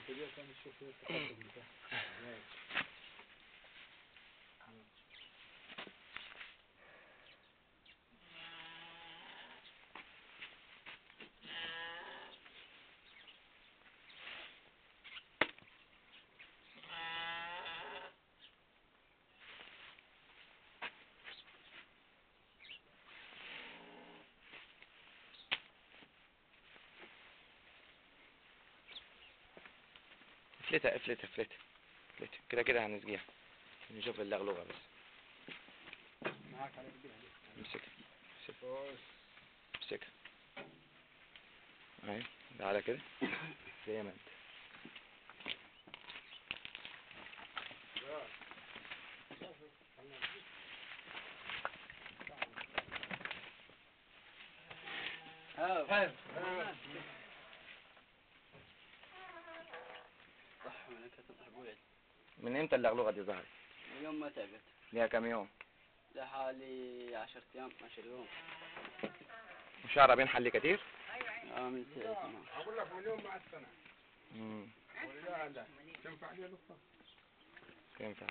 كده كان نشوف فيه التقدم بتاعه ازاي. افلتها افلتها افلتها افلتها كده كده هنسقيها نشوف اللغلوغة بس معاك على البيع امسكها بص امسكها اهي تعالى كده زي ما انت ها صح ملكة الأبويد من امتى اللغلوغة دي ظهرت؟ من يوم ما تعبت ليها كام يوم لحالي عشرة أيام 12 يوم وشعرها بينحل كتير آه من سنة اقول لك اليوم مع السنه امم ولا لا تنفع لي نقطه ينفع